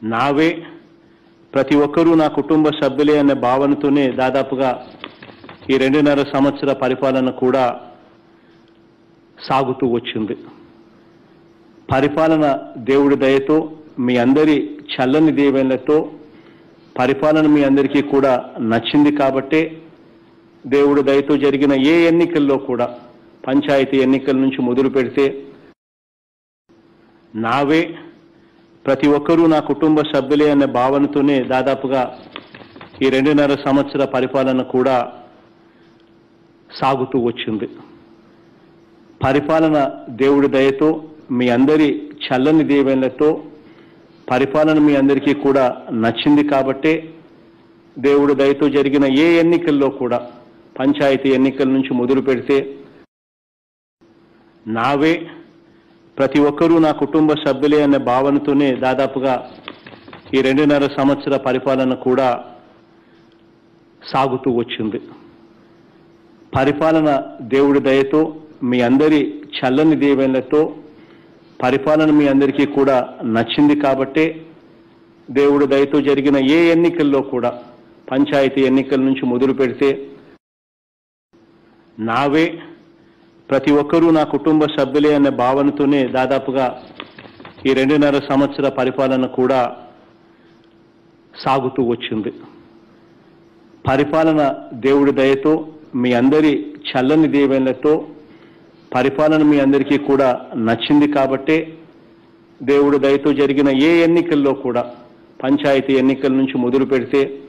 నావే ప్రతి ఒక్కరూ నా కుటుంబ సభ్యులే అనే భావనతోనే దాదాపుగా ఈ రెండున్నర సంవత్సర పరిపాలన కూడా సాగుతూ వచ్చింది పరిపాలన దేవుడి దయతో మీ అందరి చల్లని దీవెనలతో పరిపాలన మీ అందరికీ కూడా నచ్చింది కాబట్టే దేవుడి దయతో జరిగిన ఏ ఎన్నికల్లో కూడా పంచాయతీ ఎన్నికల నుంచి మొదలు పెడితే నావే ప్రతి ఒక్కరూ నా కుటుంబ సభ్యులే అనే భావనతోనే దాదాపుగా ఈ రెండున్నర సంవత్సర పరిపాలన కూడా సాగుతూ వచ్చింది పరిపాలన దేవుడి దయతో మీ అందరి చల్లని దీవెనలతో పరిపాలన మీ అందరికీ కూడా నచ్చింది కాబట్టే దేవుడి దయతో జరిగిన ఏ ఎన్నికల్లో కూడా పంచాయతీ ఎన్నికల నుంచి మొదలు పెడితే నావే ప్రతి ఒక్కరూ నా కుటుంబ సభ్యులే అనే భావనతోనే దాదాపుగా ఈ రెండున్నర సంవత్సర పరిపాలన కూడా సాగుతూ వచ్చింది పరిపాలన దేవుడి దయతో మీ అందరి చల్లని దీవెనలతో పరిపాలన మీ అందరికీ కూడా నచ్చింది కాబట్టే దేవుడి దయతో జరిగిన ఏ ఎన్నికల్లో కూడా పంచాయతీ ఎన్నికల నుంచి మొదలు పెడితే నావే ప్రతి ఒక్కరూ నా కుటుంబ సభ్యులే అనే భావనతోనే దాదాపుగా ఈ రెండున్నర సంవత్సర పరిపాలన కూడా సాగుతూ వచ్చింది పరిపాలన దేవుడి దయతో మీ అందరి చల్లని దీవెనలతో పరిపాలన మీ అందరికీ కూడా నచ్చింది కాబట్టే దేవుడి దయతో జరిగిన ఏ ఎన్నికల్లో కూడా పంచాయతీ ఎన్నికల నుంచి మొదలు పెడితే